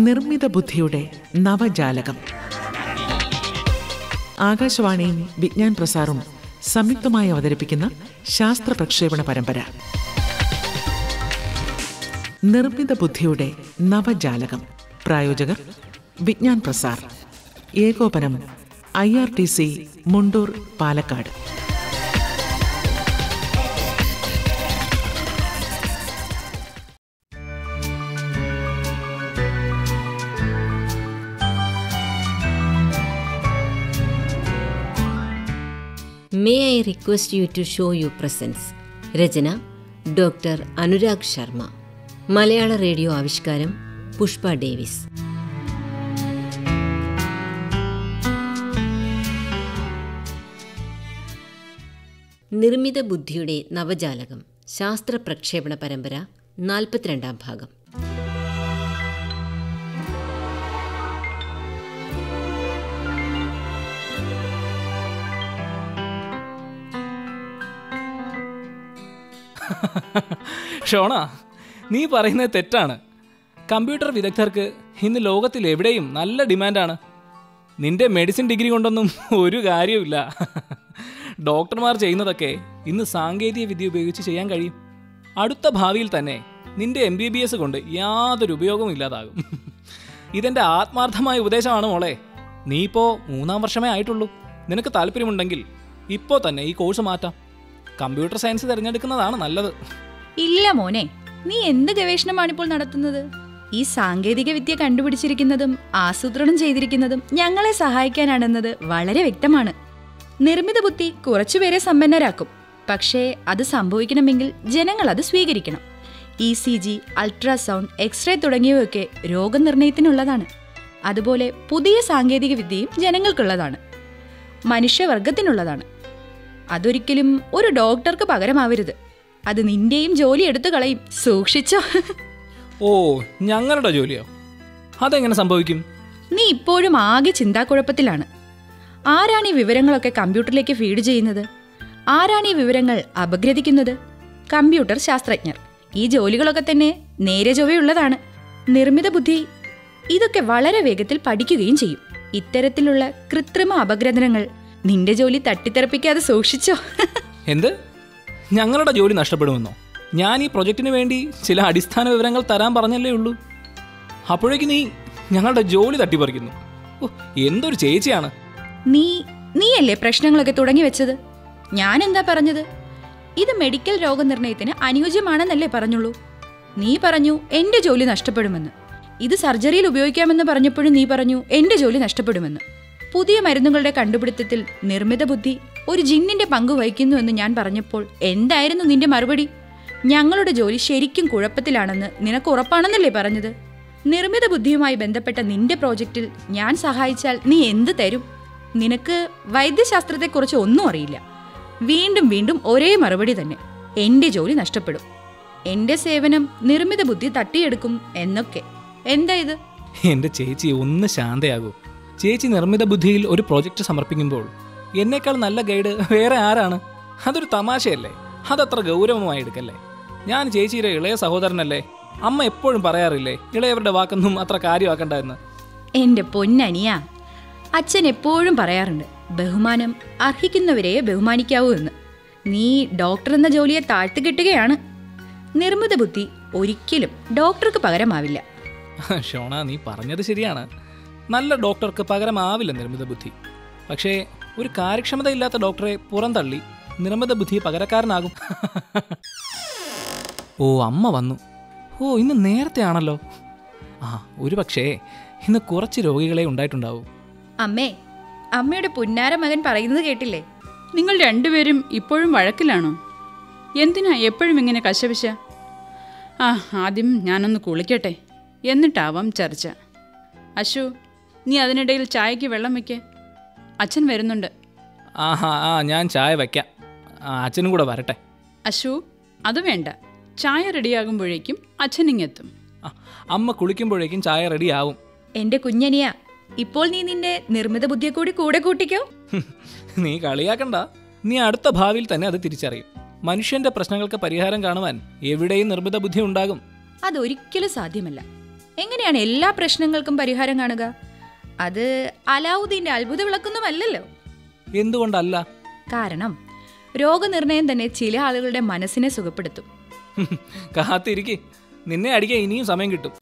നിർമ്മിത ബുദ്ധിയുടെ നവജാലകം ആകാശവാണിയും വിജ്ഞാൻ പ്രസാറും സംയുക്തമായി അവതരിപ്പിക്കുന്ന ശാസ്ത്ര പ്രക്ഷേപണ പരമ്പര നിർമ്മിത ബുദ്ധിയുടെ നവജാലകം പ്രായോജകർ വിജ്ഞാൻ പ്രസാർ ഏകോപനം I R T C Mundur Palakkad may I request you to show you presence രചന ഡോക്ടർ അനുരാഗ് ശർമ്മ മലയാള റേഡിയോ ആവിഷ്കാരം പുഷ്പ ഡേവിസ് നിർമ്മിത ബുദ്ധിയുടെ നവജാലകം ശാസ്ത്ര പ്രക്ഷേപണ പരമ്പര നാൽപ്പത്തിരണ്ടാം ഭാഗം ഷോണ നീ പറയുന്നത് തെറ്റാണ് കമ്പ്യൂട്ടർ വിദഗ്ധർക്ക് ഇന്ന് ലോകത്തിൽ എവിടെയും നല്ല ഡിമാൻഡാണ് നിന്റെ മെഡിസിൻ ഡിഗ്രി കൊണ്ടൊന്നും ഒരു കാര്യവുമില്ല ഡോക്ടർമാർ ചെയ്യുന്നതൊക്കെ ഇന്ന് സാങ്കേതിക വിദ്യ ഉപയോഗിച്ച് ചെയ്യാൻ കഴിയും അടുത്ത ഭാവിയിൽ തന്നെ നിന്റെ എം ബി ബി എസ് കൊണ്ട് യാതൊരു ഉപയോഗവും ഇല്ലാതാകും ഇതെന്റെ ആത്മാർത്ഥമായ ഉപദേശമാണ് മോളെ നീ ഇപ്പോൾ മൂന്നാം വർഷമേ ആയിട്ടുള്ളൂ നിനക്ക് താല്പര്യമുണ്ടെങ്കിൽ ഇപ്പോൾ തന്നെ ഈ കോഴ്സ് മാറ്റാം കമ്പ്യൂട്ടർ സയൻസ് തിരഞ്ഞെടുക്കുന്നതാണ് നല്ലത് ഇല്ല മോനെ നീ എന്ത് ഗവേഷണമാണ് ഇപ്പോൾ നടത്തുന്നത് ഈ സാങ്കേതിക വിദ്യ കണ്ടുപിടിച്ചിരിക്കുന്നതും ആസൂത്രണം ചെയ്തിരിക്കുന്നതും ഞങ്ങളെ സഹായിക്കാനാണെന്നത് വളരെ വ്യക്തമാണ് നിർമ്മിത ബുദ്ധി കുറച്ചുപേരെ സമ്പന്നരാക്കും പക്ഷേ അത് സംഭവിക്കണമെങ്കിൽ ജനങ്ങൾ അത് സ്വീകരിക്കണം E C G ultrasound x ray തുടങ്ങിയവയൊക്കെ രോഗനിർണയത്തിനുള്ളതാണ് അതുപോലെ പുതിയ സാങ്കേതിക വിദ്യയും ജനങ്ങൾക്കുള്ളതാണ് മനുഷ്യവർഗത്തിനുള്ളതാണ് അതൊരിക്കലും ഒരു ഡോക്ടർക്ക് പകരമാവരുത് അത് നിന്റെയും ജോലി എടുത്തു കളയും സൂക്ഷിച്ചോ ഓ ഞങ്ങളുടെ ജോലിയോ അതെങ്ങനെ സംഭവിക്കും നീ ഇപ്പോഴും ആകെ ചിന്താക്കുഴപ്പത്തിലാണ് ആരാണ് ഈ വിവരങ്ങളൊക്കെ കമ്പ്യൂട്ടറിലേക്ക് ഫീഡ് ചെയ്യുന്നത് ആരാണ് ഈ വിവരങ്ങൾ അപഗ്രഥിക്കുന്നത് കമ്പ്യൂട്ടർ ശാസ്ത്രജ്ഞർ ഈ ജോലികളൊക്കെ തന്നെ നേരെ ചൊവ്വയുള്ളതാണ് നിർമ്മിത ബുദ്ധി ഇതൊക്കെ വളരെ വേഗത്തിൽ പഠിക്കുകയും ചെയ്യും ഇത്തരത്തിലുള്ള കൃത്രിമ അപഗ്രഥനങ്ങൾ നിന്റെ ജോലി തട്ടിത്തെറപ്പിക്കാതെ സൂക്ഷിച്ചോ എന്ത് ഞങ്ങളുടെ ജോലി നഷ്ടപ്പെടുമെന്നോ ഞാൻ ഈ പ്രൊജക്റ്റിന് വേണ്ടി ചില അടിസ്ഥാന വിവരങ്ങൾ തരാൻ പറഞ്ഞല്ലേ ഉള്ളൂ അപ്പോഴേക്ക് നീ ഞങ്ങളുടെ ജോലി തട്ടിപ്പറിക്കുന്നു ഓ എന്തൊരു ചേച്ചിയാണ് നീ നീയല്ലേ പ്രശ്നങ്ങളൊക്കെ തുടങ്ങി വെച്ചത് ഞാൻ എന്താ പറഞ്ഞത് ഇത് മെഡിക്കൽ രോഗനിർണയത്തിന് അനുയോജ്യമാണെന്നല്ലേ പറഞ്ഞുള്ളൂ നീ പറഞ്ഞു എന്റെ ജോലി നഷ്ടപ്പെടുമെന്ന് ഇത് സർജറിയിൽ ഉപയോഗിക്കാമെന്ന് പറഞ്ഞപ്പോഴും നീ പറഞ്ഞു എന്റെ ജോലി നഷ്ടപ്പെടുമെന്ന് പുതിയ മരുന്നുകളുടെ കണ്ടുപിടുത്തത്തിൽ നിർമ്മിത ബുദ്ധി ഒരു ജിന്നിന്റെ പങ്ക് വഹിക്കുന്നു എന്ന് ഞാൻ പറഞ്ഞപ്പോൾ എന്തായിരുന്നു നിന്റെ മറുപടി ഞങ്ങളുടെ ജോലി ശരിക്കും കുഴപ്പത്തിലാണെന്ന് നിനക്ക് ഉറപ്പാണെന്നല്ലേ പറഞ്ഞത് നിർമ്മിത ബുദ്ധിയുമായി ബന്ധപ്പെട്ട നിന്റെ പ്രോജക്റ്റിൽ ഞാൻ സഹായിച്ചാൽ നീ എന്ത് തരും നിനക്ക് വൈദ്യശാസ്ത്രത്തെക്കുറിച്ച് ഒന്നും അറിയില്ല വീണ്ടും വീണ്ടും ഒരേ മറുപടി തന്നെ എന്റെ ജോലി നഷ്ടപ്പെടും എന്റെ സേവനം നിർമ്മിത ബുദ്ധി തട്ടിയെടുക്കും എന്നൊക്കെ എന്താ ഇത് എൻ്റെ ചേച്ചി ഒന്ന് ശാന്തയാകൂ ചേച്ചി നിർമ്മിത ബുദ്ധിയിൽ ഒരു പ്രോജക്റ്റ് സമർപ്പിക്കുമ്പോൾ എന്നേക്കാൾ നല്ല ഗൈഡ് വേറെ ആരാണ് അതൊരു തമാശയല്ലേ അതത്ര ഗൗരവമായി എടുക്കല്ലേ ഞാൻ ചേച്ചിയുടെ ഇളയ സഹോദരനല്ലേ അമ്മ എപ്പോഴും പറയാറില്ലേ ഇളയവരുടെ വാക്കൊന്നും അത്ര കാര്യമാക്കണ്ട എന്ന് എന്റെ പൊന്നനിയ അച്ഛൻ എപ്പോഴും പറയാറുണ്ട് ബഹുമാനം അർഹിക്കുന്നവരെ ബഹുമാനിക്കാവൂ എന്ന് നീ ഡോക്ടർ എന്ന ജോലിയെ താഴ്ത്തിക്കെട്ടുകയാണ് നിർമ്മിത ബുദ്ധി ഒരിക്കലും ഡോക്ടർക്ക് പകരമാവില്ല ഷോണ നീ പറഞ്ഞത് ശരിയാണ് നല്ല ഡോക്ടർക്ക് പകരമാവില്ല നിർമ്മിത ബുദ്ധി പക്ഷേ ഒരു കാര്യക്ഷമതയില്ലാത്ത ഡോക്ടറെ പുറന്തള്ളി നിർമ്മിത ബുദ്ധി പകരക്കാരനാകും ഓ അമ്മ വന്നു ഓ ഇന്ന് നേരത്തെ ആണല്ലോ ആ ഒരു പക്ഷേ ഇന്ന് കുറച്ച് രോഗികളെ ഉണ്ടായിട്ടുണ്ടാവും അമ്മേ അമ്മയുടെ പുന്നാര മകൻ പറയുന്നത് കേട്ടില്ലേ നിങ്ങൾ രണ്ടുപേരും ഇപ്പോഴും വഴക്കിലാണോ എന്തിനാ എപ്പോഴും ഇങ്ങനെ കശപിശ ആ ആദ്യം ഞാനൊന്ന് കുളിക്കട്ടെ എന്നിട്ടാവാം ചർച്ച അശു നീ അതിനിടയിൽ ചായക്ക് വെള്ളം വെക്കേ അച്ഛൻ വരുന്നുണ്ട് ആഹാ ആ ഞാൻ ചായ വയ്ക്കാം ആ, അച്ഛനും കൂടെ വരട്ടെ അശു അത് വേണ്ട ചായ റെഡിയാകുമ്പോഴേക്കും അച്ഛനിങ്ങെത്തും ആ, അമ്മ കുളിക്കുമ്പോഴേക്കും ചായ റെഡി ആവും എന്റെ കുഞ്ഞനിയ ഇപ്പോൾ നീ നിന്റെ നിർമ്മിത ബുദ്ധിയെ കൂടി കൂടെ കൂട്ടിക്കോ നീ കളിയാക്കണ്ട നീ അടുത്ത ഭാവിയിൽ തന്നെ അത് തിരിച്ചറിയും മനുഷ്യന്റെ പ്രശ്നങ്ങൾക്ക് പരിഹാരം കാണുവാൻ എവിടെയും നിർമ്മിത ബുദ്ധി ഉണ്ടാകും അതൊരിക്കലും സാധ്യമല്ല എങ്ങനെയാണ് എല്ലാ പ്രശ്നങ്ങൾക്കും പരിഹാരം കാണുക അത് അലാവുദ്ദീന്റെ അത്ഭുത വിളക്കൊന്നുമല്ലല്ലോ എന്തുകൊണ്ടല്ല കാരണം രോഗനിർണയം തന്നെ ചില ആളുകളുടെ മനസ്സിനെ സുഖപ്പെടുത്തും കാത്തിരിക്കെ നിന്നെ അടിക്കാൻ ഇനിയും സമയം കിട്ടും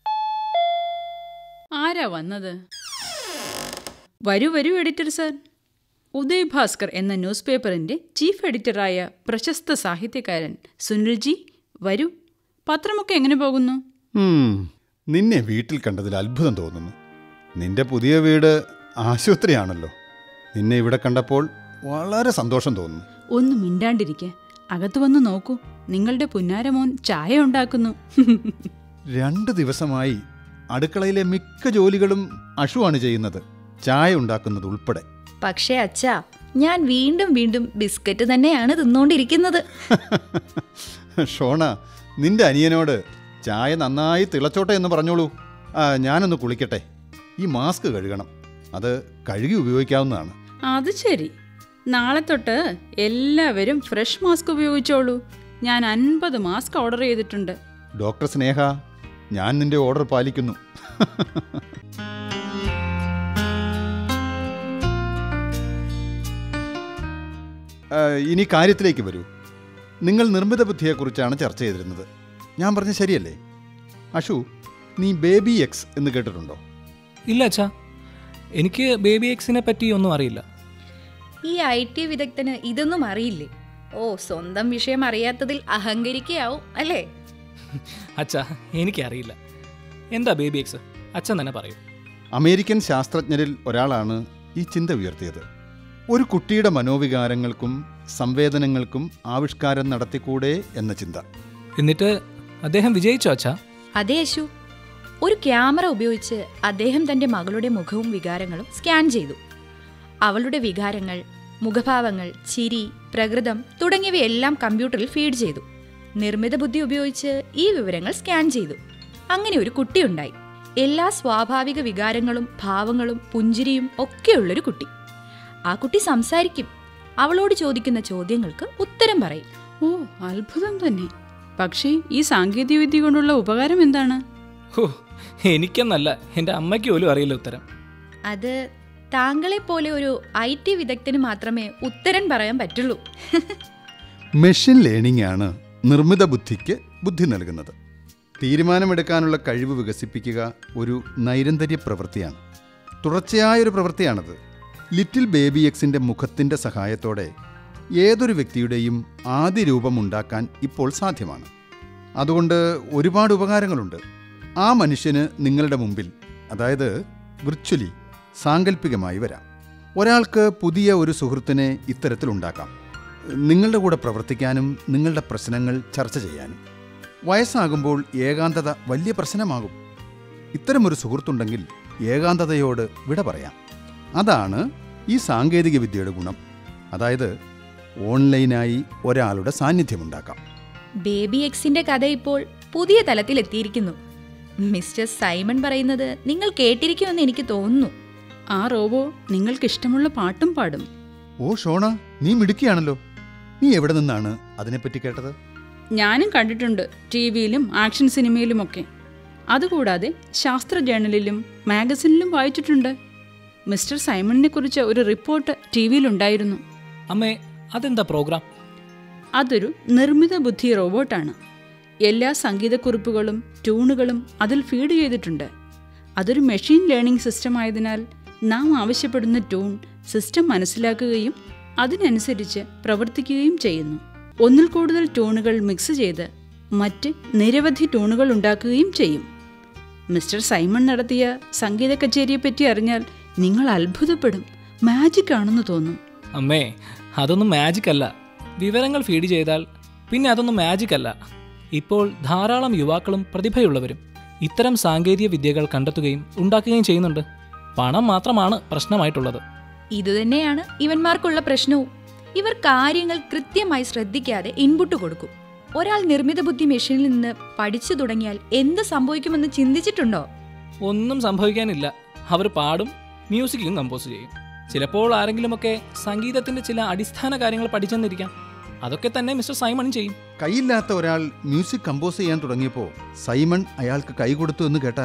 ആരാ വന്നത് വരൂ വരൂ എഡിറ്റർ സാർ ഉദയ് ഭാസ്കർ എന്ന ന്യൂസ് പേപ്പറിൻ്റെ ചീഫ് എഡിറ്ററായ പ്രശസ്ത സാഹിത്യകാരൻ സുനിൽജി വരൂ പത്രമൊക്കെ എങ്ങനെ പോകുന്നു ഉം, നിന്നെ വീട്ടിൽ കണ്ടതിൽ അത്ഭുതം തോന്നുന്നു നിന്റെ പുതിയ വീട് ആശുപത്രിയാണല്ലോ നിന്നെ ഇവിടെ കണ്ടപ്പോൾ വളരെ സന്തോഷം തോന്നുന്നു ഒന്ന് മിണ്ടാണ്ടിരിക്കെ അകത്ത് വന്ന് നോക്കൂ നിങ്ങളുടെ പുന്നാരമോൻ ചായ ഉണ്ടാക്കുന്നു രണ്ട് ദിവസമായി അടുക്കളയിലെ മിക്ക ജോലികളും അഷുവാണ് ചെയ്യുന്നത് ചായ ഉണ്ടാക്കുന്നത് ഉൾപ്പെടെ പക്ഷേ അച്ഛാ ഞാൻ വീണ്ടും വീണ്ടും ബിസ്ക്കറ്റ് തന്നെയാണ് തിന്നുകൊണ്ടിരിക്കുന്നത് ഷോണ നിന്റെ അനിയനോട് ചായ നന്നായി തിളച്ചോട്ടെ എന്ന് പറഞ്ഞോളൂ ആ, ഞാനൊന്ന് കുളിക്കട്ടെ ഈ മാസ്ക് കഴുകണം അത് കഴുകി ഉപയോഗിക്കാവുന്നതാണ് അത് ശരി നാളെ തൊട്ട് എല്ലാവരും ഫ്രഷ് മാസ്ക് ഉപയോഗിച്ചോളൂ ഞാൻ അൻപത് മാസ്ക് ഓർഡർ ചെയ്തിട്ടുണ്ട് ഡോക്ടർ സ്നേഹ ഞാൻ നിന്റെ ഓർഡർ പാലിക്കുന്നു ആ, ഇനി കാര്യത്തിലേക്ക് വരൂ നിങ്ങൾ നിർമ്മിത ബുദ്ധിയെക്കുറിച്ചാണ് ചർച്ച ചെയ്തിരുന്നത് ഞാൻ പറഞ്ഞ ശരിയല്ലേ അഷു നീ ബേബി എക്സ് എന്ന് കേട്ടിട്ടുണ്ടോ ഇല്ല അച്ഛാ എനിക്ക് ബേബി എക്സിനെ പറ്റി ഒന്നും അറിയില്ല ഈ ഐ ടി വിദഗ്ധന് ഇതൊന്നും അറിയില്ലേ ഓ സ്വന്തം വിഷയം അറിയാത്തതിൽ അഹങ്കരിക്കുകയാവും അല്ലേ അച്ഛാ എനിക്കറിയില്ല എന്താ ബേബി എക്സ് അച്ഛൻ തന്നെ പറയൂ അമേരിക്കൻ ശാസ്ത്രജ്ഞരിൽ ഒരാളാണ് ഈ ചിന്ത ഉയർത്തിയത് ഒരു കുട്ടിയുടെ മനോവികാരങ്ങൾക്കും സംവേദനങ്ങൾക്കും ആവിഷ്കാരം നടത്തിക്കൂടെ എന്ന ചിന്ത എന്നിട്ട് അദ്ദേഹം വിജയിച്ചോ അച്ഛാ അതെ യശു ഒരു ക്യാമറ ഉപയോഗിച്ച് അദ്ദേഹം തന്റെ മകളുടെ മുഖവും വികാരങ്ങളും സ്കാൻ ചെയ്തു അവളുടെ വികാരങ്ങൾ മുഖഭാവങ്ങൾ ചിരി പ്രകൃതം തുടങ്ങിയവയെല്ലാം കമ്പ്യൂട്ടറിൽ ഫീഡ് ചെയ്തു നിർമ്മിത ബുദ്ധി ഉപയോഗിച്ച് ഈ വിവരങ്ങൾ സ്കാൻ ചെയ്തു അങ്ങനെ ഒരു കുട്ടിയുണ്ടായി എല്ലാ സ്വാഭാവിക വികാരങ്ങളും ഭാവങ്ങളും പുഞ്ചിരിയും ഒക്കെയുള്ളൊരു കുട്ടി ആ കുട്ടി സംസാരിക്കും അവളോട് ചോദിക്കുന്ന ചോദ്യങ്ങൾക്ക് ഉത്തരം പറയും ഓ അത്ഭുതം തന്നെ പക്ഷേ ഈ സാങ്കേതികവിദ്യ കൊണ്ടുള്ള ഉപകാരം എന്താണ് ഹോ എനിക്കെന്നല്ല എൻ്റെ അമ്മയ്ക്ക് പോലും അറിയില്ല ഉത്തരം അത് താങ്കളെ പോലെ ഒരു ഐ ടി വിദഗ്ധന് മാത്രമേ ഉത്തരം പറയാൻ പറ്റുള്ളൂ മെഷീൻ ലേണിംഗ് ആണ് നിർമ്മിത ബുദ്ധിക്ക് ബുദ്ധി നൽകുന്നത് തീരുമാനമെടുക്കാനുള്ള കഴിവ് വികസിപ്പിക്കുക ഒരു നൈരന്തര്യ പ്രവൃത്തിയാണ് തുടർച്ചയായൊരു പ്രവൃത്തിയാണത് ലിറ്റിൽ ബേബി എക്സിൻ്റെ മുഖത്തിൻ്റെ സഹായത്തോടെ ഏതൊരു വ്യക്തിയുടെയും ആദ്യ രൂപം ഉണ്ടാക്കാൻ ഇപ്പോൾ സാധ്യമാണ് അതുകൊണ്ട് ഒരുപാട് ഉപകാരങ്ങളുണ്ട് ആ മനുഷ്യന് നിങ്ങളുടെ മുമ്പിൽ അതായത് വിർച്വലി സാങ്കല്പികമായി വരാം ഒരാൾക്ക് പുതിയ ഒരു സുഹൃത്തിനെ ഇത്തരത്തിലുണ്ടാക്കാം നിങ്ങളുടെ കൂടെ പ്രവർത്തിക്കാനും നിങ്ങളുടെ പ്രശ്നങ്ങൾ ചർച്ച ചെയ്യാനും വയസ്സാകുമ്പോൾ ഏകാന്തത വലിയ പ്രശ്നമാകും ഇത്തരമൊരു സുഹൃത്തുണ്ടെങ്കിൽ ഏകാന്തതയോട് വിട പറയാം അതാണ് ഈ സാങ്കേതിക വിദ്യയുടെ ഗുണം അതായത് ഓൺലൈനായി ഒരാളുടെ സാന്നിധ്യമുണ്ടാക്കാം ബേബി എക്സിന്റെ കഥ ഇപ്പോൾ പുതിയ തലത്തിൽ എത്തിയിരിക്കുന്നു മിസ്റ്റർ സൈമൺ പറയുന്നത് നിങ്ങൾ കേട്ടിരിക്കുമെന്ന് എനിക്ക് തോന്നുന്നു ആ റോബോ നിങ്ങൾക്ക് ഇഷ്ടമുള്ള പാട്ടും പാടും ഓ ഷോണ നീ മിടുക്കിയാണല്ലോ നീ എവിടെ നിന്നാണ് അതിനെപ്പറ്റി കേട്ടത് ഞാനും കണ്ടിട്ടുണ്ട് ടി വിയിലും ആക്ഷൻ സിനിമയിലുമൊക്കെ അതുകൂടാതെ ശാസ്ത്ര ജേണലിലും മാഗസിനിലും വായിച്ചിട്ടുണ്ട് മിസ്റ്റർ സൈമണിനെ കുറിച്ച് ഒരു റിപ്പോർട്ട് ടി വിയിലുണ്ടായിരുന്നു അമ്മേ അതെന്താ പ്രോഗ്രാം അതൊരു നിർമ്മിത ബുദ്ധി റോബോട്ടാണ് എല്ലാ സംഗീതക്കുറിപ്പുകളും ട്യൂണുകളും അതിൽ ഫീഡ് ചെയ്തിട്ടുണ്ട് അതൊരു മെഷീൻ ലേണിംഗ് സിസ്റ്റം ആയതിനാൽ നാം ആവശ്യപ്പെടുന്ന ട്യൂൺ സിസ്റ്റം മനസ്സിലാക്കുകയും അതിനനുസരിച്ച് പ്രവർത്തിക്കുകയും ചെയ്യുന്നു ഒന്നിൽ കൂടുതൽ ട്യൂണുകൾ മിക്സ് ചെയ്ത് മറ്റ് നിരവധി ട്യൂണുകൾ ഉണ്ടാക്കുകയും ചെയ്യും മിസ്റ്റർ സൈമൺ നടത്തിയ സംഗീത കച്ചേരിയെപ്പറ്റി അറിഞ്ഞാൽ നിങ്ങൾ അത്ഭുതപ്പെടും മാജിക് ആണെന്ന് തോന്നും അമ്മേ അതൊന്നും മാജിക് അല്ല വിവരങ്ങൾ ഫീഡ് ചെയ്താൽ പിന്നെ അതൊന്നും മാജിക് അല്ല ഇപ്പോൾ ധാരാളം യുവാക്കളും പ്രതിഭയുള്ളവരും ഇത്തരം സാങ്കേതിക വിദ്യകൾ കണ്ടെത്തുകയും ഉണ്ടാക്കുകയും ചെയ്യുന്നുണ്ട് പണം മാത്രമാണ് പ്രശ്നമായിട്ടുള്ളത് ഇതുതന്നെയാണ് ഇവന്മാർക്കുള്ള പ്രശ്നവും ഇവർ കാര്യങ്ങൾ കൃത്യമായി ശ്രദ്ധിക്കാതെ ഇൻപുട്ട് കൊടുക്കും ഒരാൾ നിർമ്മിത ബുദ്ധി മെഷീനിൽ നിന്ന് പഠിച്ചു തുടങ്ങിയാൽ എന്ത് സംഭവിക്കുമെന്ന് ചിന്തിച്ചിട്ടുണ്ടോ ഒന്നും സംഭവിക്കാനില്ല അവർ പാടും മ്യൂസിക്കും കമ്പോസ് ചെയ്യും ചിലപ്പോൾ ആരെങ്കിലുമൊക്കെ സംഗീതത്തിന്റെ ചില അടിസ്ഥാന കാര്യങ്ങൾ പഠിച്ചെന്നിരിക്കാം അതൊക്കെ തന്നെ മിസ്റ്റർ സൈമണും ചെയ്യും കൈയില്ലാത്ത ഒരാൾ മ്യൂസിക് കമ്പോസ് ചെയ്യാൻ തുടങ്ങിയപ്പോൾ സൈമൺ അയാൾക്ക് കൈ കൊടുത്തു എന്ന് കേട്ടാൽ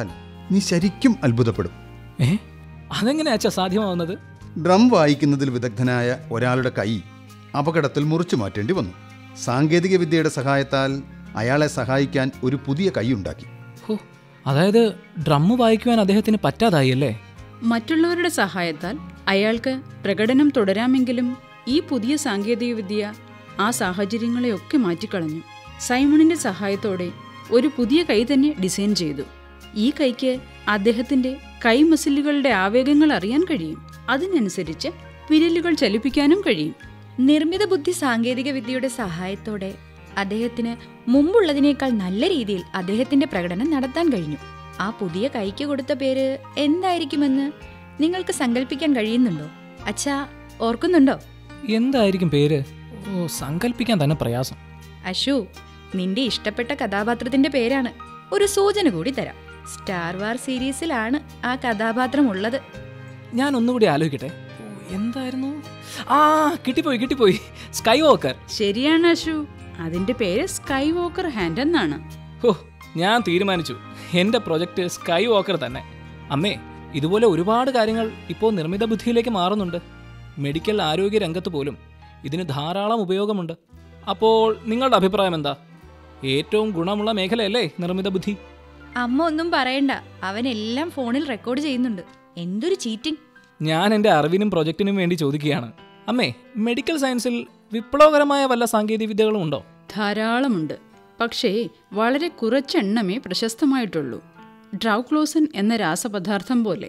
നീ ശരിക്കും അത്ഭുതപ്പെടും ഏ അതെങ്ങനെയാ അച്ഛാ സാധ്യമാവുന്നത് ഡ്രം വായിക്കുന്നതിൽ വിദഗ്ധനായ ഒരാളുടെ കൈ അപകടത്തിൽ മുറിച്ചു മാറ്റേണ്ടി വന്നു സാങ്കേതിക വിദ്യയുടെ സഹായത്താൽ അയാളെ സഹായിക്കാൻ ഒരു പുതിയ കൈ ഉണ്ടാക്കി ഹോ അതായത് ഡ്രമ്മ് വായിക്കുവാൻ അദ്ദേഹത്തിന് പറ്റാതായി അല്ലേ മറ്റുള്ളവരുടെ സഹായത്താൽ അയാൾക്ക് പ്രകടനം തുടരാമെങ്കിലും ഈ പുതിയ സാങ്കേതികവിദ്യ ആ സാഹചര്യങ്ങളെയൊക്കെ മാറ്റിക്കളഞ്ഞു സൈമണിന്റെ സഹായത്തോടെ ഒരു പുതിയ കൈ തന്നെ ഡിസൈൻ ചെയ്തു ഈ കൈക്ക് അദ്ദേഹത്തിന്റെ കൈ മസിലുകളുടെ ആവേഗങ്ങൾ അറിയാൻ കഴിയും അതിനനുസരിച്ച് വിരലുകൾ ചലിപ്പിക്കാനും കഴിയും നിർമ്മിത ബുദ്ധി സാങ്കേതിക വിദ്യയുടെ സഹായത്തോടെ അദ്ദേഹത്തിന് മുമ്പുള്ളതിനേക്കാൾ നല്ല രീതിയിൽ അദ്ദേഹത്തിന്റെ പ്രകടനം നടത്താൻ കഴിഞ്ഞു ആ പുതിയ കൈക്ക് കൊടുത്ത പേര് എന്തായിരിക്കുമെന്ന് നിങ്ങൾക്ക് സങ്കല്പിക്കാൻ കഴിയുന്നുണ്ടോ അച്ഛാ ഓർക്കുന്നുണ്ടോ എന്തായിരിക്കും പേര് ഓ സങ്കല്പിക്കാൻ തന്നെ പ്രയാസം അശു നിന്റെ ഇഷ്ടപ്പെട്ട കഥാപാത്രത്തിന്റെ പേരാണ് ഒരു സൂചന കൂടി തരാം സ്റ്റാർ വാർ സീരീസിലാണ് ആ കഥാപാത്രം ഉള്ളത് ഞാൻ ഒന്നുകൂടി ആലോചിക്കട്ടെ ഓ, എന്തായിരുന്നു ആ കിട്ടിപ്പോയി കിട്ടിപ്പോയി സ്കൈ വോക്കർ ശരിയാണ് അശു അതിന്റെ പേര് സ്കൈ വോക്കർ ഹാൻഡ് എന്നാണ് ഹോ ഞാൻ തീരുമാനിച്ചു എൻ്റെ പ്രൊജക്റ്റ് സ്കൈ വോക്കർ തന്നെ അമ്മേ ഇതുപോലെ ഒരുപാട് കാര്യങ്ങൾ ഇപ്പോൾ നിർമ്മിത ബുദ്ധിയിലേക്ക് മാറുന്നുണ്ട് മെഡിക്കൽ ആരോഗ്യ രംഗത്ത് പോലും ഇതിന് ധാരാളം ഉപയോഗമുണ്ട് അപ്പോൾ നിങ്ങളുടെ അഭിപ്രായം എന്താ ഏറ്റവും ഗുണമുള്ള മേഖലയല്ലേ നിർമ്മിത ബുദ്ധി അമ്മ ഒന്നും പറയണ്ട അവനെല്ലാം ഫോണിൽ റെക്കോർഡ് ചെയ്യുന്നുണ്ട് എന്തൊരു ചീറ്റിംഗ് ഞാൻ എൻ്റെ അറിവിനും പ്രൊജക്റ്റിനും വേണ്ടി ചോദിക്കുകയാണ് അമ്മേ മെഡിക്കൽ സയൻസിൽ വിപ്ലവകരമായ വല്ല സാങ്കേതിക വിദ്യകളും ഉണ്ടോ ധാരാളമുണ്ട് പക്ഷേ വളരെ കുറച്ചെണ്ണമേ പ്രശസ്തമായിട്ടുള്ളൂ ഡ്രൗക്ലോസൻ എന്ന രാസപദാർത്ഥം പോലെ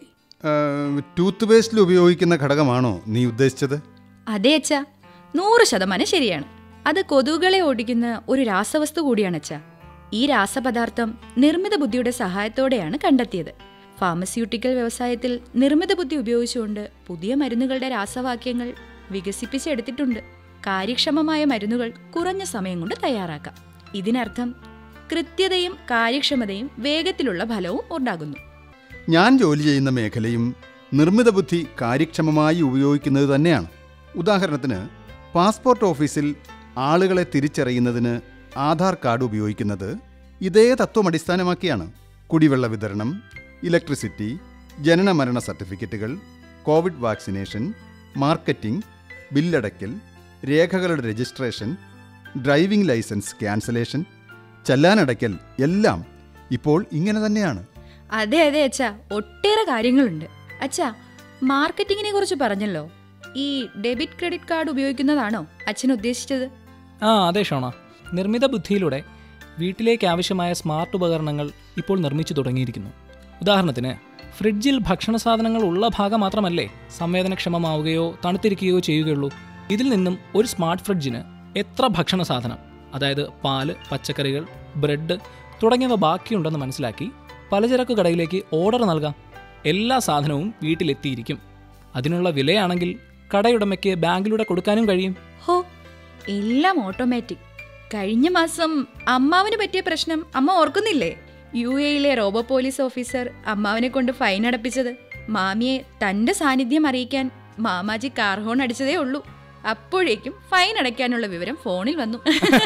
ടൂത്ത് പേസ്റ്റിൽ ഉപയോഗിക്കുന്ന ഘടകമാണോ നീ ഉദ്ദേശിച്ചത് അതെ അച്ഛാ നൂറ് ശതമാനം ശരിയാണ് അത് കൊതുകുകളെ ഓടിക്കുന്ന ഒരു രാസവസ്തു കൂടിയാണ് അച്ഛാ ഈ രാസപദാർത്ഥം നിർമ്മിത ബുദ്ധിയുടെ സഹായത്തോടെയാണ് കണ്ടെത്തിയത് ഫാർമസ്യൂട്ടിക്കൽ വ്യവസായത്തിൽ നിർമ്മിത ബുദ്ധി ഉപയോഗിച്ചുകൊണ്ട് പുതിയ മരുന്നുകളുടെ രാസവാക്യങ്ങൾ വികസിപ്പിച്ചെടുത്തിട്ടുണ്ട് കാര്യക്ഷമമായ മരുന്നുകൾ കുറഞ്ഞ സമയം കൊണ്ട് തയ്യാറാക്കാം ഇതിനർത്ഥം കൃത്യതയും കാര്യക്ഷമതയും വേഗത്തിലുള്ള ഫലവും ഉണ്ടാകുന്നു ഞാൻ ജോലി ചെയ്യുന്ന മേഖലയും നിർമ്മിത ബുദ്ധി കാര്യക്ഷമമായി ഉപയോഗിക്കുന്നത് തന്നെയാണ് ഉദാഹരണത്തിന് പാസ്പോർട്ട് ഓഫീസിൽ ആളുകളെ തിരിച്ചറിയുന്നതിന് ആധാർ കാർഡ് ഉപയോഗിക്കുന്നത് ഇതേ തത്വം അടിസ്ഥാനമാക്കിയാണ് കുടിവെള്ള വിതരണം ഇലക്ട്രിസിറ്റി ജനന മരണ സർട്ടിഫിക്കറ്റുകൾ കോവിഡ് വാക്സിനേഷൻ മാർക്കറ്റിംഗ് ബില്ലടയ്ക്കൽ രേഖകളുടെ രജിസ്ട്രേഷൻ ഡ്രൈവിംഗ് ലൈസൻസ് ക്യാൻസലേഷൻ ചെല്ലാനടയ്ക്കൽ എല്ലാം ഇപ്പോൾ ഇങ്ങനെ തന്നെയാണ് അതെ അതെ അച്ഛാ ഒട്ടേറെ കാര്യങ്ങളുണ്ട് അച്ഛാ മാർക്കറ്റിങ്ങിനെ കുറിച്ച് പറഞ്ഞല്ലോ ഈ ഡെബിറ്റ് ക്രെഡിറ്റ് കാർഡ് ഉപയോഗിക്കുന്നതാണോ അച്ഛൻ ഉദ്ദേശിച്ചത് ആ അതെ ഷോണ നിർമ്മിത ബുദ്ധിയിലൂടെ വീട്ടിലേക്ക് ആവശ്യമായ സ്മാർട്ട് ഉപകരണങ്ങൾ ഇപ്പോൾ നിർമ്മിച്ചു തുടങ്ങിയിരിക്കുന്നു ഉദാഹരണത്തിന് ഫ്രിഡ്ജിൽ ഭക്ഷണ സാധനങ്ങൾ ഉള്ള ഭാഗം മാത്രമല്ലേ സംവേദനക്ഷമമാവുകയോ തണുത്തിരിക്കുകയോ ചെയ്യുകയുള്ളൂ ഇതിൽ നിന്നും ഒരു സ്മാർട്ട് ഫ്രിഡ്ജിന് എത്ര ഭക്ഷണ സാധനം അതായത് പാല് പച്ചക്കറികൾ ബ്രെഡ് തുടങ്ങിയവ ബാക്കിയുണ്ടെന്ന് മനസ്സിലാക്കി പലചരക്ക് കടയിലേക്ക് ഓർഡർ നൽകാം എല്ലാ സാധനവും വീട്ടിലെത്തിയിരിക്കും അതിനുള്ള വിലയാണെങ്കിൽ കടയുടമയ്ക്ക് ബാങ്കിലൂടെ കൊടുക്കാനും കഴിയും ഹോ എല്ലാം ഓട്ടോമാറ്റിക് കഴിഞ്ഞ മാസം അമ്മാവിന് പറ്റിയ പ്രശ്നം അമ്മ ഓർക്കുന്നില്ലേ യു എയിലെ റോബോ പോലീസ് ഓഫീസർ അമ്മാവിനെ കൊണ്ട് ഫൈൻ അടപ്പിച്ചത് മാമിയെ തന്റെ സാന്നിധ്യം അറിയിക്കാൻ മാമാജി കാർ ഹോൺ അടിച്ചതേ ഉള്ളൂ അപ്പോഴേക്കും ഫൈൻ അടയ്ക്കാനുള്ള വിവരം ഫോണിൽ വന്നു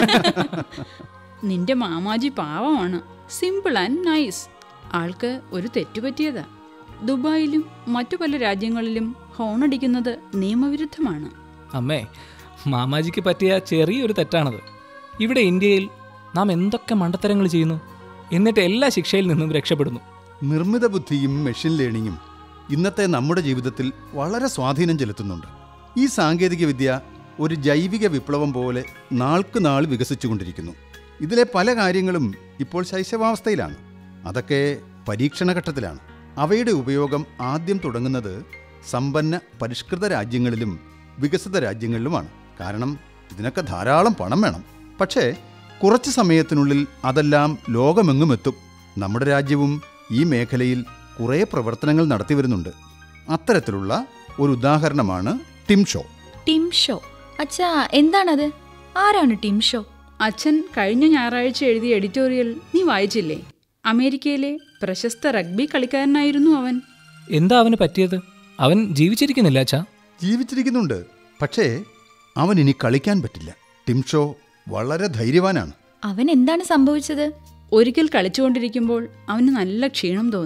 നിന്റെ മാമാജി പാവമാണ് സിമ്പിൾ ആൻഡ് നൈസ് ആൾക്ക് ഒരു തെറ്റുപറ്റിയതാ ദുബായിലും മറ്റു പല രാജ്യങ്ങളിലും ഹോണടിക്കുന്നത് നിയമവിരുദ്ധമാണ് അമ്മേ മാമാജിക്ക് പറ്റിയ ചെറിയൊരു തെറ്റാണത് ഇവിടെ ഇന്ത്യയിൽ നാം എന്തൊക്കെ മണ്ടത്തരങ്ങൾ ചെയ്യുന്നു എന്നിട്ട് എല്ലാ ശിക്ഷയിൽ നിന്നും രക്ഷപ്പെടുന്നു നിർമ്മിത ബുദ്ധിയും മെഷീൻ ലേണിംഗും ഇന്നത്തെ നമ്മുടെ ജീവിതത്തിൽ വളരെ സ്വാധീനം ചെലുത്തുന്നുണ്ട് ഈ സാങ്കേതികവിദ്യ ഒരു ജൈവിക വിപ്ലവം പോലെ നാൾക്ക് നാൾ വികസിച്ചുകൊണ്ടിരിക്കുന്നു ഇതിലെ പല കാര്യങ്ങളും ഇപ്പോൾ ശൈശവാവസ്ഥയിലാണ് അതൊക്കെ പരീക്ഷണഘട്ടത്തിലാണ് അവയുടെ ഉപയോഗം ആദ്യം തുടങ്ങുന്നത് സമ്പന്ന പരിഷ്കൃത രാജ്യങ്ങളിലും വികസിത രാജ്യങ്ങളിലുമാണ് കാരണം ഇതിനൊക്കെ ധാരാളം പണം വേണം പക്ഷേ കുറച്ച് സമയത്തിനുള്ളിൽ അതെല്ലാം ലോകമെങ്ങും എത്തും നമ്മുടെ രാജ്യവും ഈ മേഖലയിൽ കുറേ പ്രവർത്തനങ്ങൾ നടത്തി വരുന്നുണ്ട് അത്തരത്തിലുള്ള ഒരു ഉദാഹരണമാണ് ടിം ഷോ ടിം ഷോ അച്ഛാ എന്താണത് ആരാണ് ടിം ഷോ അച്ഛൻ കഴിഞ്ഞ ഞായറാഴ്ച എഴുതിയ എഡിറ്റോറിയൽ നീ വായിച്ചില്ലേ അമേരിക്കയിലെ പ്രശസ്ത റഗ്ബി കളിക്കാരനായിരുന്നു അവൻ എന്താ അവന് പറ്റിയത് അവൻ ജീവിച്ചിരിക്കുന്നില്ല അച്ഛാ ജീവിച്ചിരിക്കുന്നുണ്ട് പക്ഷേ അവൻ ഇനി കളിക്കാൻ പറ്റില്ല ടിം ഷോ വളരെ ധൈര്യവാനാണ് അവൻ എന്താണ് സംഭവിച്ചത് ഒരിക്കൽ കളിച്ചുകൊണ്ടിരിക്കുമ്പോൾ അവന് നല്ല ക്ഷീണം തോന്നി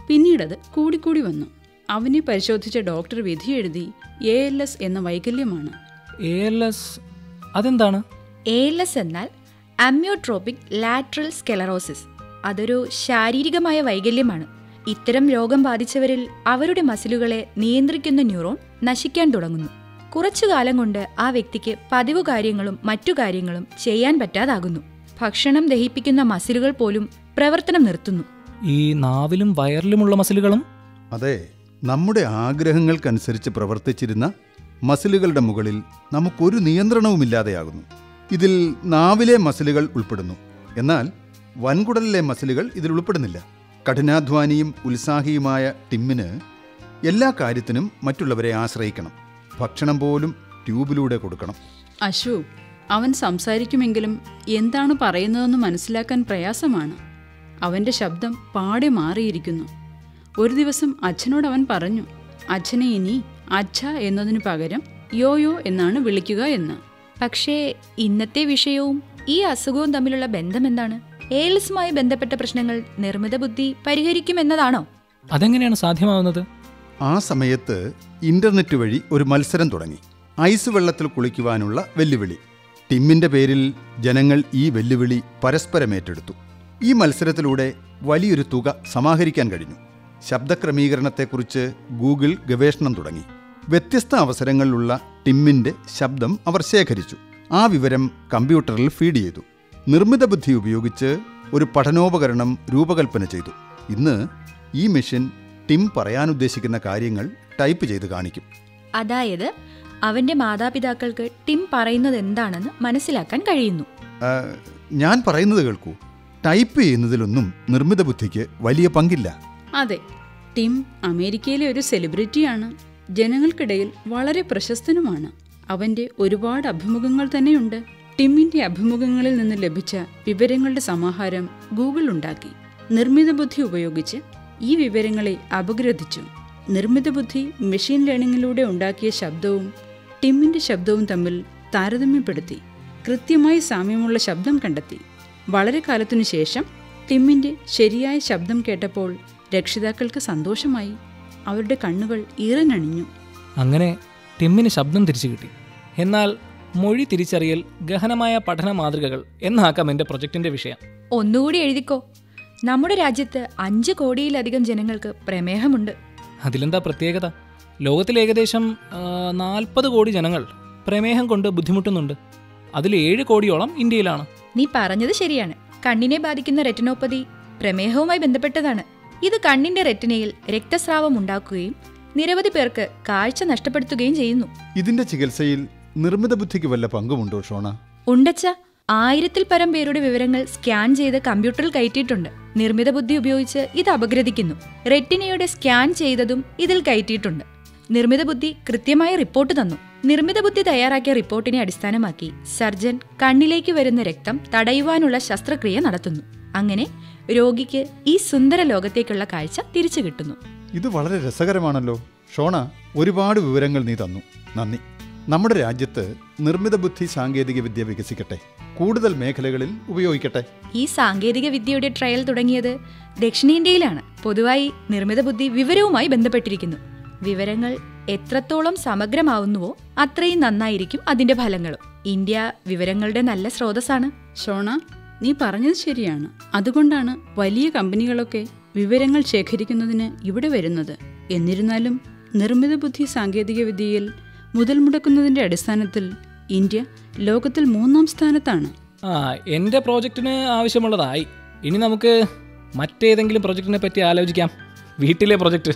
പിന്നീടത് കൂടിക്കൂടി വന്നു അവനെ പരിശോധിച്ച ഡോക്ടർ വിധിയെഴുതി എ എൽ എസ് എന്ന വൈകല്യമാണ് എ എൽ എസ് അതെന്താണ് എ എൽ എസ് എന്നാൽ അമ്യോട്രോപിക് ലാറ്ററൽ സ്കെലറോസിസ് അതൊരു ശാരീരികമായ വൈകല്യമാണ് ഇത്തരം രോഗം ബാധിച്ചവരിൽ അവരുടെ മസിലുകളെ നിയന്ത്രിക്കുന്ന ന്യൂറോൺ നശിക്കാൻ തുടങ്ങുന്നു കുറച്ചു കാലം കൊണ്ട് ആ വ്യക്തിക്ക് പതിവ് കാര്യങ്ങളും മറ്റു കാര്യങ്ങളും ചെയ്യാൻ പറ്റാതാകുന്നു ഭക്ഷണം ദഹിപ്പിക്കുന്ന മസിലുകൾ പോലും പ്രവർത്തനം നിർത്തുന്നു ഈ നാവിലും വയറിലുമുള്ള മസിലുകളും അതെ നമ്മുടെ ആഗ്രഹങ്ങൾക്കനുസരിച്ച് പ്രവർത്തിച്ചിരുന്ന മസിലുകളുടെ മുകളിൽ നമുക്കൊരു നിയന്ത്രണവുമില്ലാതെയാകുന്നു ഇതിൽ നാവിലെ മസിലുകൾ ഉൾപ്പെടുന്നു എന്നാൽ വൻകുടലിലെ മസിലുകൾ ഇതിൽ ഉൾപ്പെടുന്നില്ല കഠിനാധ്വാനിയും ഉത്സാഹിയുമായ ടിമ്മിന് എല്ലാ കാര്യത്തിനും മറ്റുള്ളവരെ ആശ്രയിക്കണം ഭക്ഷണം പോലും ട്യൂബിലൂടെ കൊടുക്കണം അശു അവൻ സംസാരിക്കുമെങ്കിലും എന്താണ് പറയുന്നതെന്ന് മനസ്സിലാക്കാൻ പ്രയാസമാണ് അവന്റെ ശബ്ദം പാടെ മാറിയിരിക്കുന്നു ഒരു ദിവസം അച്ഛനോട് അവൻ പറഞ്ഞു അച്ഛനെ ഇനി അച്ഛ എന്നതിനു പകരം യോയോ എന്നാണ് വിളിക്കുക എന്ന് പക്ഷേ ഇന്നത്തെ വിഷയവും ഈ അസുഖവും തമ്മിലുള്ള ബന്ധം എന്താണ് എയിൽസുമായി ബന്ധപ്പെട്ട പ്രശ്നങ്ങൾ നിർമ്മിത ബുദ്ധി പരിഹരിക്കുമെന്നതാണോ അതെങ്ങനെയാണ് സാധ്യമാവുന്നത് ആ സമയത്ത് ഇന്റർനെറ്റ് വഴി ഒരു മത്സരം തുടങ്ങി ഐസ് വെള്ളത്തിൽ കുളിക്കുവാനുള്ള വെല്ലുവിളി ടിമ്മിന്റെ പേരിൽ ജനങ്ങൾ ഈ വെല്ലുവിളി പരസ്പരം ഏറ്റെടുത്തു ഈ മത്സരത്തിലൂടെ വലിയൊരു തുക സമാഹരിക്കാൻ കഴിഞ്ഞു ശബ്ദക്രമീകരണത്തെക്കുറിച്ച് ഗൂഗിൾ ഗവേഷണം തുടങ്ങി വ്യത്യസ്ത അവസരങ്ങളിലുള്ള ടിമ്മിന്റെ ശബ്ദം അവർ ശേഖരിച്ചു ആ വിവരം കമ്പ്യൂട്ടറിൽ ഫീഡ് ചെയ്തു നിർമ്മിത ബുദ്ധി ഉപയോഗിച്ച് ഒരു പഠനോപകരണം രൂപകൽപ്പന ചെയ്തു ഇന്ന് ഈ മെഷീൻ ടിം പറയാനുദ്ദേശിക്കുന്ന കാര്യങ്ങൾ ടൈപ്പ് ചെയ്ത് കാണിക്കും അതായത് അവന്റെ മാതാപിതാക്കൾക്ക് ടിം പറയുന്നത് എന്താണെന്ന് മനസ്സിലാക്കാൻ കഴിയുന്നു ആ, ഞാൻ പറയുന്നത് കേൾക്കൂ ടൈപ്പ് ചെയ്യുന്നതിലൊന്നും നിർമ്മിത ബുദ്ധിക്ക് വലിയ പങ്കില്ല അതെ ടിം അമേരിക്കയിലെ ഒരു സെലിബ്രിറ്റിയാണ് ജനങ്ങൾക്കിടയിൽ വളരെ പ്രശസ്തനുമാണ് അവന്റെ ഒരുപാട് അഭിമുഖങ്ങൾ തന്നെയുണ്ട് ടിമ്മിന്റെ അഭിമുഖങ്ങളിൽ നിന്ന് ലഭിച്ച വിവരങ്ങളുടെ സമാഹാരം ഗൂഗിൾ ഉണ്ടാക്കി നിർമ്മിത ബുദ്ധി ഉപയോഗിച്ച് ഈ വിവരങ്ങളെ അപഗ്രഥിച്ചു നിർമ്മിത ബുദ്ധി മെഷീൻ ലേണിംഗിലൂടെ ഉണ്ടാക്കിയ ശബ്ദവും ടിമ്മിന്റെ ശബ്ദവും തമ്മിൽ താരതമ്യപ്പെടുത്തി കൃത്യമായി സാമ്യമുള്ള ശബ്ദം കണ്ടെത്തി വളരെ കാലത്തിനു ശേഷം ടിമ്മിന്റെ ശരിയായ ശബ്ദം കേട്ടപ്പോൾ രക്ഷിതാക്കൾക്ക് സന്തോഷമായി അവരുടെ കണ്ണുകൾ ഈറനണിഞ്ഞു അങ്ങനെ ടിമ്മിന് ശബ്ദം തിരിച്ചു കിട്ടി എന്നാൽ മൊഴി തിരിച്ചറിയൽ ഗഹനമായ പഠന മാതൃകകൾ എന്നാക്കാം എൻ്റെ പ്രൊജക്റ്റിൻ്റെ വിഷയം ഒന്നുകൂടി എഴുതിക്കോ നമ്മുടെ രാജ്യത്ത് അഞ്ച് കോടിയിലധികം ജനങ്ങൾക്ക് പ്രമേഹമുണ്ട് അതിലെന്താ പ്രത്യേകത ലോകത്തിൽ ഏകദേശം നാൽപ്പത് കോടി ജനങ്ങൾ പ്രമേഹം കൊണ്ട് ബുദ്ധിമുട്ടുന്നുണ്ട് അതിൽ ഏഴ് കോടിയോളം ഇന്ത്യയിലാണ് നീ പറഞ്ഞത് ശരിയാണ് കണ്ണിനെ ബാധിക്കുന്ന റെറ്റിനോപ്പതി പ്രമേഹവുമായി ബന്ധപ്പെട്ടതാണ് ഇത് കണ്ണിന്റെ റെറ്റിനയിൽ രക്തസ്രാവം ഉണ്ടാക്കുകയും നിരവധി പേർക്ക് കാഴ്ച നഷ്ടപ്പെടുത്തുകയും ചെയ്യുന്നു ഇതിന്റെ ചികിത്സയിൽ നിർമ്മിത ബുദ്ധിക്ക് വല്ല പങ്കുമുണ്ടോ ഷോണ ഉണ്ടച്ച ആയിരത്തിൽ പരം പേരുടെ വിവരങ്ങൾ സ്കാൻ ചെയ്ത് കമ്പ്യൂട്ടറിൽ കയറ്റിയിട്ടുണ്ട് നിർമ്മിത ബുദ്ധി ഉപയോഗിച്ച് ഇത് അപഗ്രഥിക്കുന്നു റെറ്റിനയുടെ സ്കാൻ ചെയ്തതും ഇതിൽ കയറ്റിയിട്ടുണ്ട് നിർമ്മിത ബുദ്ധി കൃത്യമായ റിപ്പോർട്ട് തന്നു നിർമ്മിത ബുദ്ധി തയ്യാറാക്കിയ റിപ്പോർട്ടിനെ അടിസ്ഥാനമാക്കി സർജൻ കണ്ണിലേക്ക് വരുന്ന രക്തം തടയുവാനുള്ള ശസ്ത്രക്രിയ നടത്തുന്നു അങ്ങനെ രോഗിക്ക് ഈ സുന്ദര ലോകത്തേക്കുള്ള കാഴ്ച തിരിച്ചു കിട്ടുന്നു ഇത് വളരെ രസകരമാണല്ലോ ഷോണ ഒരുപാട് വിവരങ്ങൾ നീ തന്നു നന്ദി നമ്മുടെ രാജ്യത്ത് നിർമ്മിത ബുദ്ധി സാങ്കേതിക വിദ്യ വികസിക്കട്ടെ കൂടുതൽ മേഖലകളിൽ ഉപയോഗിക്കട്ടെ ഈ സാങ്കേതിക വിദ്യയുടെ ട്രയൽ തുടങ്ങിയത് ദക്ഷിണേന്ത്യയിലാണ് പൊതുവായി നിർമ്മിത ബുദ്ധി വിവരവുമായി ബന്ധപ്പെട്ടിരിക്കുന്നു വിവരങ്ങൾ എത്രത്തോളം സമഗ്രമാവുന്നുവോ അത്രയും നന്നായിരിക്കും അതിന്റെ ഫലങ്ങളും ഇന്ത്യ വിവരങ്ങളുടെ നല്ല സ്രോതസ്സാണ് ഷോണ നീ പറഞ്ഞത് ശരിയാണ് അതുകൊണ്ടാണ് വലിയ കമ്പനികളൊക്കെ വിവരങ്ങൾ ശേഖരിക്കുന്നതിന് ഇവിടെ വരുന്നത് എന്നിരുന്നാലും നിർമ്മിത ബുദ്ധി സാങ്കേതിക വിദ്യയിൽ മുതൽ മുടക്കുന്നതിന്റെ അടിസ്ഥാനത്തിൽ ഇന്ത്യ ലോകത്തിൽ മൂന്നാം സ്ഥാനത്താണ് ആ എൻ്റെ പ്രോജക്റ്റിന് ആവശ്യമുള്ളതായി ഇനി നമുക്ക് മറ്റേതെങ്കിലും പ്രൊജക്റ്റിനെ പറ്റി ആലോചിക്കാം വീട്ടിലെ പ്രൊജക്റ്റ്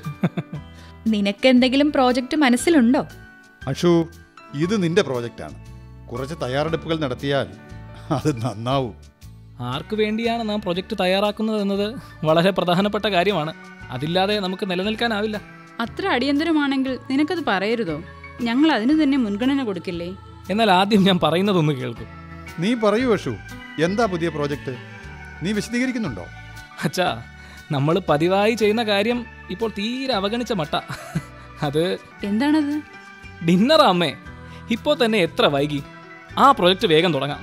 നിനക്ക് എന്തെങ്കിലും പ്രോജക്റ്റ് മനസ്സിലുണ്ടോ അഷു ഇത് നിന്റെ പ്രോജക്റ്റാണ് കുറച്ച് തയ്യാറെടുപ്പുകൾ നടത്തിയാൽ അത് നന്നാവും ആർക്കു വേണ്ടിയാണ് നാം പ്രൊജക്റ്റ് തയ്യാറാക്കുന്നത് എന്നത് വളരെ പ്രധാനപ്പെട്ട കാര്യമാണ് അതില്ലാതെ നമുക്ക് നിലനിൽക്കാനാവില്ല അത്ര അടിയന്തരമാണെങ്കിൽ നിനക്കത് പറയരുതോ ഞങ്ങൾ അതിന് തന്നെ മുൻഗണന കൊടുക്കില്ലേ എന്നാൽ ആദ്യം ഞാൻ പറയുന്നതൊന്ന് കേൾക്കും നീ പറയൂ അഷു എന്താ പുതിയ പ്രോജക്റ്റ് നീ വിശദീകരിക്കുന്നുണ്ടോ അച്ഛാ നമ്മൾ പതിവായി ചെയ്യുന്ന കാര്യം ഇപ്പോൾ തീരെ അവഗണിച്ച മട്ട അത് എന്താണത് ഡിന്നറാ അമ്മേ ഇപ്പോൾ തന്നെ എത്ര വൈകി ആ പ്രൊജക്റ്റ് വേഗം തുടങ്ങാം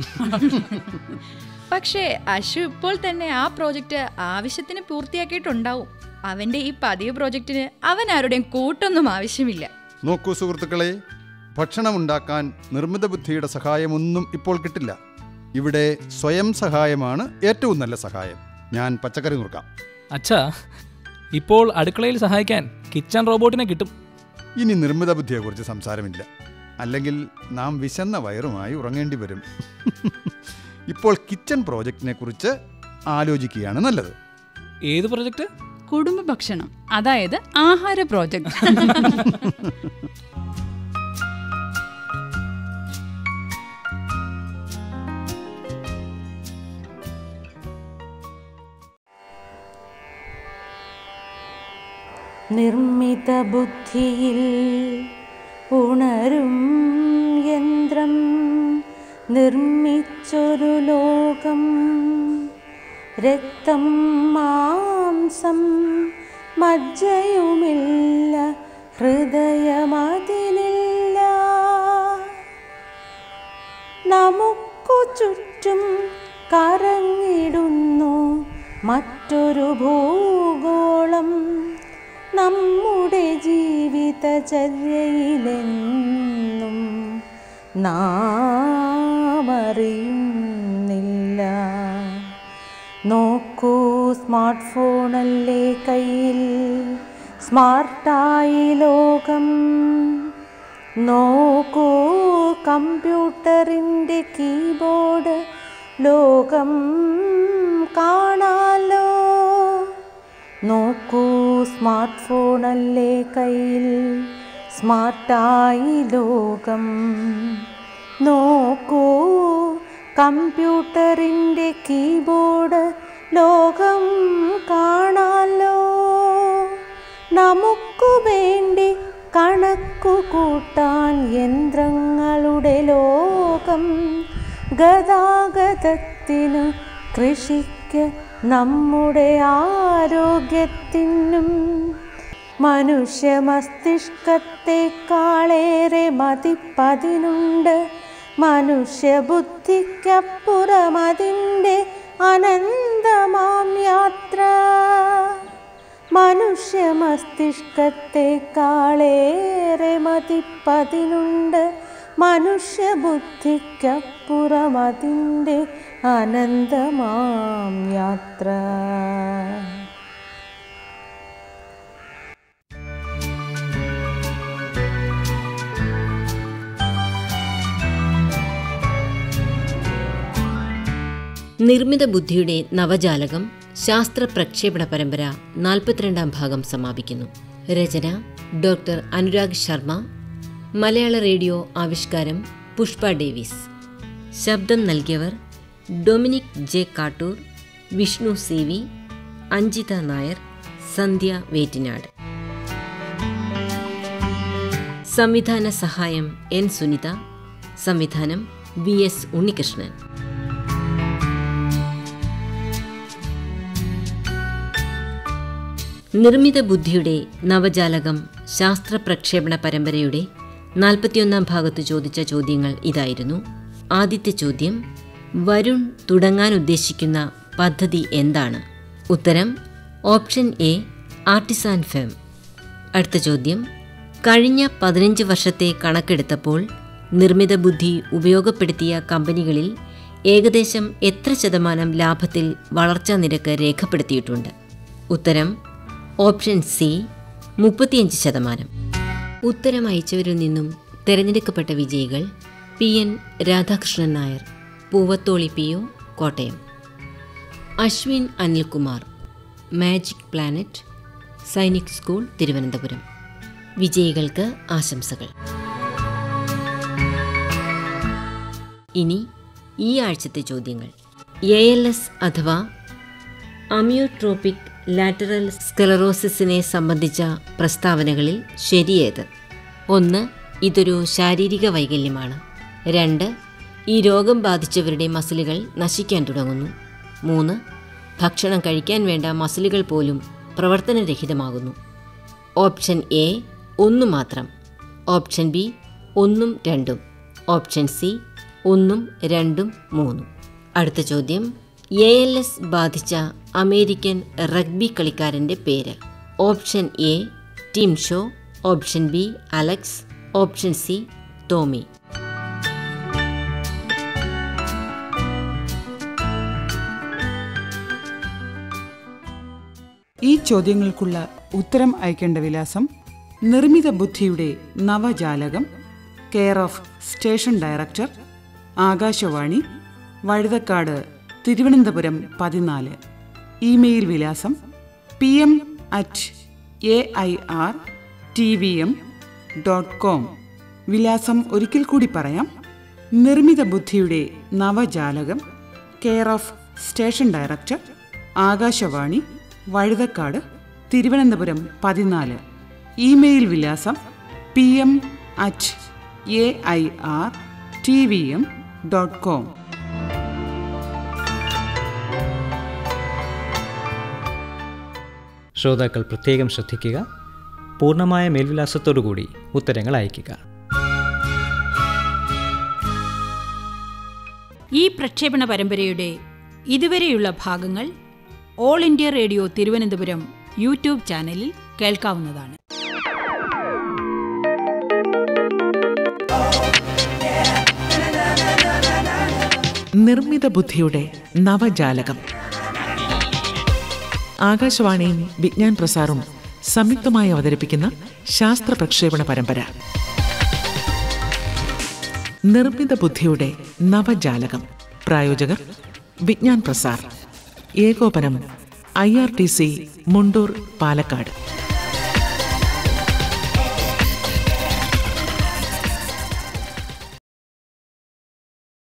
പക്ഷേ അശു ഇപ്പോൾ തന്നെ ആ പ്രോജക്റ്റ് ആവശ്യത്തിന് പൂർത്തിയാക്കിയിട്ടുണ്ടാവും അവന്റെ ഈ പതിവ് പ്രോജക്റ്റിന് അവൻ ആരുടെയും കൂട്ടൊന്നും ആവശ്യമില്ല നോക്കൂ സുഹൃത്തുക്കളെ ഭക്ഷണമുണ്ടാക്കാൻ നിർമ്മിത ബുദ്ധിയുടെ സഹായമൊന്നും ഇപ്പോൾ കിട്ടില്ല ഇവിടെ സ്വയം സഹായമാണ് ഏറ്റവും നല്ല സഹായം ഞാൻ പച്ചക്കറി നുറുക്കാം അച്ഛാ ഇപ്പോൾ അടുക്കളയിൽ സഹായിക്കാൻ കിച്ചൺ റോബോട്ടിനെ കിട്ടും ഇനി നിർമ്മിത ബുദ്ധിയെക്കുറിച്ച് സംസാരമില്ല അല്ലെങ്കിൽ നാം വിശന്ന വയറുമായി ഉറങ്ങേണ്ടി വരും ഇപ്പോൾ കിച്ചൺ പ്രോജക്റ്റിനെ കുറിച്ച് ആലോചിക്കുകയാണ് നല്ലത് ഏത് പ്രൊജക്റ്റ് കുടുംബ ഭക്ഷണം അതായത് ആഹാര പ്രോജക്റ്റ് നിർമ്മിത ബുദ്ധിയിൽ ഉണരും യന്ത്രം നിർമ്മിച്ചൊരു ലോകം രക്തം മാംസം മജ്ജയുമില്ല ഹൃദയമതിനില്ല നമുക്കു ചുറ്റും കറങ്ങിടുന്നു മറ്റൊരു ഭൂഗോളം നമ്മുടെ ജീവിതചര്യയിലെന്നും നാം അറിയുന്നില്ല നോക്കൂ സ്മാർട്ട് ഫോണല്ലേ കയ്യിൽ സ്മാർട്ടായി ലോകം നോക്കൂ കമ്പ്യൂട്ടറിൻ്റെ കീബോർഡ് ലോകം കാണാലോ നോക്കൂ സ്മാർട്ട് ഫോണല്ലേ കയ്യിൽ സ്മാർട്ടായി ലോകം നോക്കൂ കമ്പ്യൂട്ടറിൻ്റെ കീബോർഡ് ലോകം കാണാലോ നമുക്കു വേണ്ടി കണക്കു കൂട്ടാൻ യന്ത്രങ്ങളുടെ ലോകം ഗതാഗതത്തിനു കൃഷിക്ക് നമ്മുടെ ആരോഗ്യത്തിനും മനുഷ്യ മസ്തിഷ്കത്തെക്കാളേറെ മതിപ്പതിനുണ്ട് മനുഷ്യ ബുദ്ധിക്കപ്പുറം അതിൻ്റെ അനന്തമാം യാത്ര മനുഷ്യ മസ്തിഷ്കത്തെക്കാളേറെ മതിപ്പതിനുണ്ട് മനുഷ്യ ബുദ്ധിക്കപ്പുറം അതിൻ്റെ അനന്തമാം യാത്ര നിർമ്മിത ബുദ്ധിയുടെ നവജാലകം ശാസ്ത്ര പ്രക്ഷേപണ പരമ്പര നാൽപ്പത്തിരണ്ടാം ഭാഗം സമാപിക്കുന്നു രചന ഡോക്ടർ അനുരാഗ് ശർമ്മ മലയാള റേഡിയോ ആവിഷ്കാരം പുഷ്പ ഡേവിസ് ശബ്ദം നൽകിയവർ Dominic J Kattoor Vishnu C V Anjitha Nair Sandhya Vettinad സംവിധാന സഹായം എൻ സുനിത സംവിധാനം വി എസ് ഉണ്ണികൃഷ്ണൻ നിർമ്മിത ബുദ്ധിയുടെ നവജാലകം ശാസ്ത്ര പ്രക്ഷേപണ പരമ്പരയുടെ നാൽപ്പത്തിയൊന്നാം ഭാഗത്ത് ചോദിച്ച ചോദ്യങ്ങൾ ഇതായിരുന്നു ആദ്യത്തെ ചോദ്യം വരുൺ തുടങ്ങാൻ ഉദ്ദേശിക്കുന്ന പദ്ധതി എന്താണ് ഉത്തരം ഓപ്ഷൻ എ ആർട്ടിസാൻ ഫെം അടുത്ത ചോദ്യം കഴിഞ്ഞ പതിനഞ്ച് വർഷത്തെ കണക്കെടുത്തപ്പോൾ നിർമ്മിത ബുദ്ധി ഉപയോഗപ്പെടുത്തിയ കമ്പനികളിൽ ഏകദേശം എത്ര ശതമാനം ലാഭത്തിൽ വളർച്ചാ നിരക്ക് രേഖപ്പെടുത്തിയിട്ടുണ്ട് ഉത്തരം ഓപ്ഷൻ സി മുപ്പത്തിയഞ്ച് ശതമാനം ഉത്തരം അയച്ചവരിൽ നിന്നും തിരഞ്ഞെടുക്കപ്പെട്ട വിജയികൾ P N Radhakrishnan Nair Poovatholi P O Kottayam Ashwin Anilkumar Magic Planet Sainik school Thiruvananthapuram വിജയികൾക്ക് ആശംസകൾ ഇനി ഈ ആഴ്ചത്തെ ചോദ്യങ്ങൾ എ എൽ എസ് അഥവാ അമ്യൂട്രോപിക് ലാറ്ററൽ സ്കലറോസിസിനെ സംബന്ധിച്ച പ്രസ്താവനകളിൽ ശരിയേത് ഒന്ന് ഇതൊരു ശാരീരിക വൈകല്യമാണ് രണ്ട് ഈ രോഗം ബാധിച്ചവരുടെ മസിലുകൾ നശിക്കാൻ തുടങ്ങുന്നു മൂന്ന് ഭക്ഷണം കഴിക്കാൻ വേണ്ട മസിലുകൾ പോലും പ്രവർത്തനരഹിതമാകുന്നു ഓപ്ഷൻ എ ഒന്നു മാത്രം ഓപ്ഷൻ ബി ഒന്നും രണ്ടും ഓപ്ഷൻ സി ഒന്നും രണ്ടും മൂന്നും അടുത്ത ചോദ്യം എ എൽ എസ് ബാധിച്ച അമേരിക്കൻ റഗ്ബി കളിക്കാരൻ്റെ പേര് option A Tim Shaw option B Alex option C Tommy ഈ ചോദ്യങ്ങൾക്കുള്ള ഉത്തരം അയക്കേണ്ട വിലാസം നിർമ്മിത ബുദ്ധിയുടെ നവജാലകം care of station director Akashvani Vazhuthacaud Thiruvananthapuram പതിനാല് ഇമെയിൽ വിലാസം P M at A I R T V M dot com വിലാസം ഒരിക്കൽ കൂടി പറയാം നിർമ്മിത ബുദ്ധിയുടെ നവജാലകം care of station director Akashvani Vazhuthacaud Thiruvananthapuram പതിനാല് ഇമെയിൽ വിലാസം P M at A I R T V M dot com ശ്രോതാക്കൾ പ്രത്യേകം ശ്രദ്ധിക്കുക പൂർണ്ണമായ മേൽവിലാസത്തോടുകൂടി ഉത്തരങ്ങൾ അയയ്ക്കുക ഈ പ്രക്ഷേപണ പരമ്പരയുടെ ഇതുവരെയുള്ള ഭാഗങ്ങൾ All India Radio Thiruvananthapuram YouTube ചാനലിൽ കേൾക്കാവുന്നതാണ് നിർമ്മിത ബുദ്ധിയുടെ നവജാലകം ആകാശവാണിയും വിജ്ഞാൻ പ്രസാറും സംയുക്തമായി അവതരിപ്പിക്കുന്ന ശാസ്ത്ര പ്രക്ഷേപണ പരമ്പര നിർമ്മിത ബുദ്ധിയുടെ നവജാലകം പ്രായോജകർ വിജ്ഞാൻ പ്രസാർ ഏകോപനം I R T C Mundur Palakkad